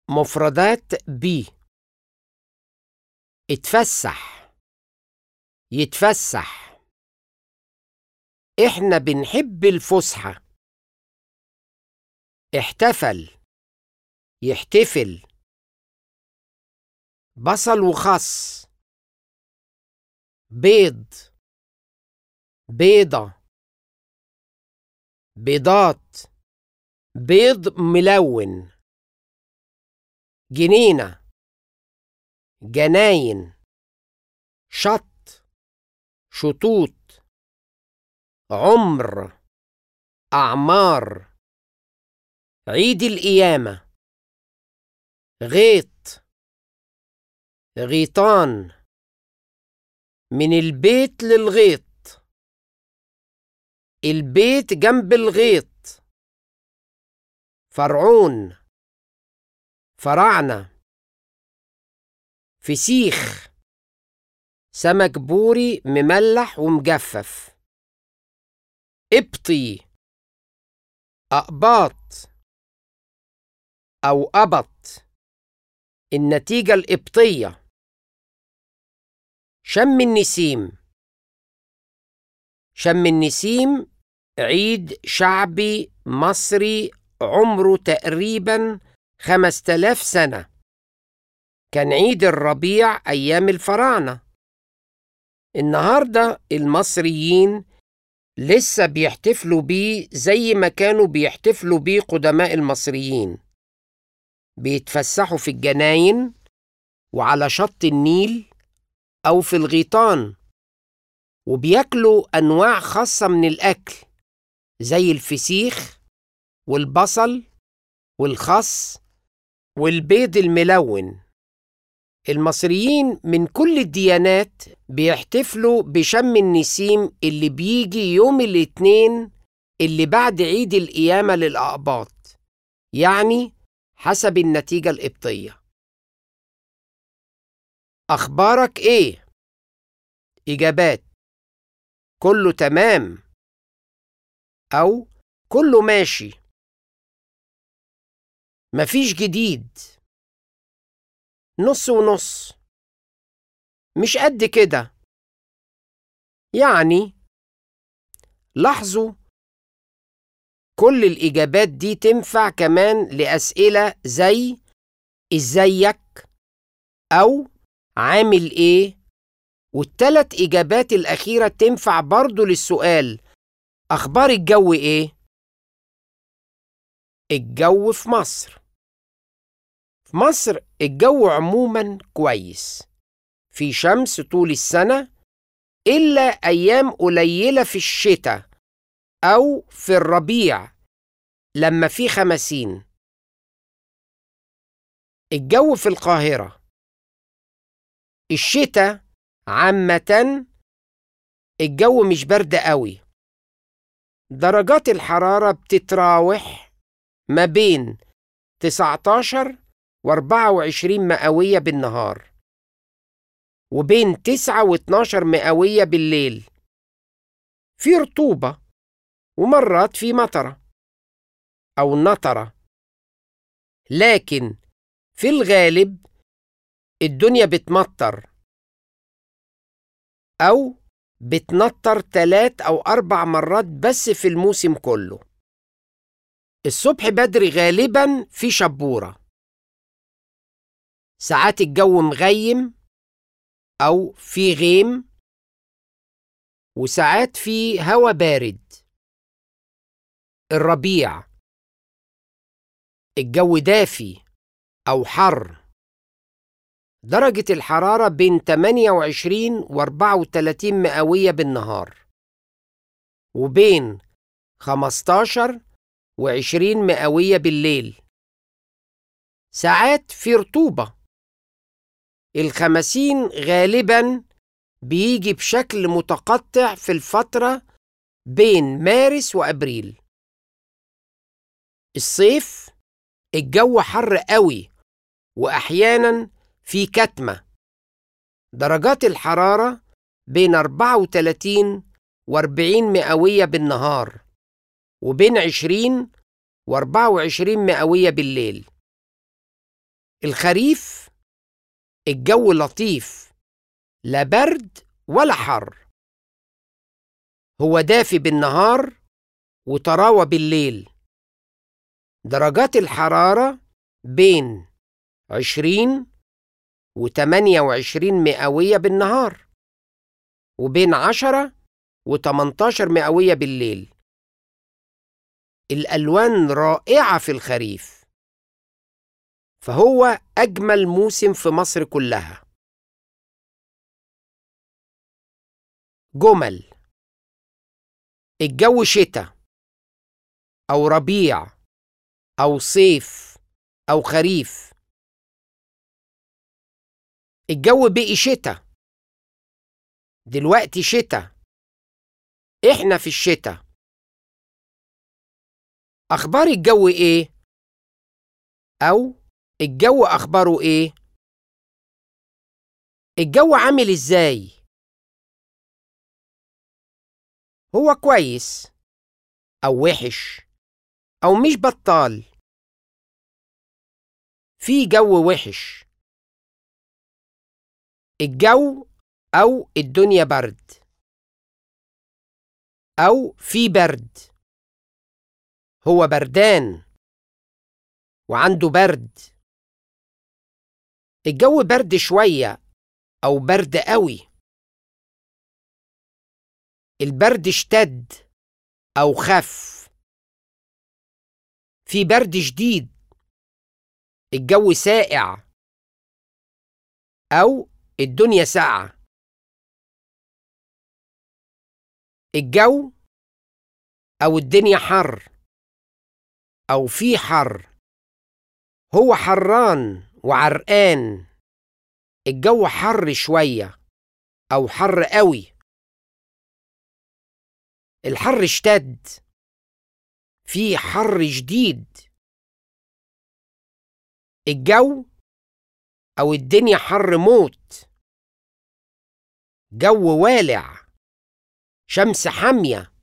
مفردات بي اتفسح يتفسح احنا بنحب الفسحة احتفل يحتفل بصل وخس بيض بيضة بيضات بيض ملون جنينة جناين شط شطوط عمر أعمار عيد القيامة غيط غيطان من البيت للغيط البيت جنب الغيط فرعون فراعنة فسيخ سمك بوري مملح ومجفف ابطي أقباط أو أبط النتيجة الإبطية شم النسيم شم النسيم عيد شعبي مصري عمره تقريبا خمس تلاف سنة كان عيد الربيع أيام الفراعنة النهاردة المصريين لسه بيحتفلوا بيه زي ما كانوا بيحتفلوا بيه قدماء المصريين بيتفسحوا في الجناين وعلى شط النيل أو في الغيطان وبياكلوا أنواع خاصة من الأكل زي الفسيخ والبصل والخس والبيض الملون المصريين من كل الديانات بيحتفلوا بشم النسيم اللي بيجي يوم الاثنين اللي بعد عيد القيامة للأقباط يعني حسب النتيجة القبطية أخبارك إيه؟ إجابات كله تمام أو كله ماشي مفيش جديد نص ونص مش قد كده يعني لاحظوا كل الإجابات دي تنفع كمان لأسئلة زي إزيك أو عامل إيه والتلات إجابات الأخيرة تنفع برضو للسؤال أخبار الجو إيه؟ الجو في مصر في مصر الجو عموما كويس في شمس طول السنة إلا أيام قليلة في الشتاء أو في الربيع لما في خمسين الجو في القاهرة الشتاء عامة الجو مش برد قوي درجات الحرارة بتتراوح ما بين 19 و 24 مئوية بالنهار وبين 9 و 12 مئوية بالليل في رطوبة ومرات في مطرة أو نطرة لكن في الغالب الدنيا بتمطر أو بتنطر تلات أو أربع مرات بس في الموسم كله الصبح بدري غالبا في شبورة ساعات الجو مغيم أو في غيم وساعات في هوا بارد الربيع الجو دافي أو حر درجة الحرارة بين 28 و 34 مئوية بالنهار وبين 15 و 20 مئوية بالليل ساعات في رطوبة الخمسين غالبا بيجي بشكل متقطع في الفترة بين مارس وأبريل الصيف الجو حر قوي وأحيانا في كتمة درجات الحرارة بين 34 و 40 مئوية بالنهار وبين 20 و 24 مئوية بالليل الخريف الجو لطيف لا برد ولا حر هو دافي بالنهار وطراوة بالليل درجات الحرارة بين 20 و 28 مئوية بالنهار وبين 10 و 18 مئوية بالليل الألوان رائعة في الخريف فهو أجمل موسم في مصر كلها جمل الجو شتاء أو ربيع أو صيف أو خريف الجو بقي شتاء دلوقتي شتاء احنا في الشتاء اخبار الجو ايه او الجو اخباره ايه الجو عامل ازاي هو كويس او وحش او مش بطال في جو وحش الجو او الدنيا برد او في برد هو بردان وعنده برد الجو برد شوية أو برد قوي البرد اشتد أو خف في برد شديد الجو ساقع أو الدنيا ساقعة الجو أو الدنيا حر أو في حر هو حران وعرقان الجو حر شوية أو حر قوي الحر اشتد في حر شديد الجو أو الدنيا حر موت جو والع شمس حامية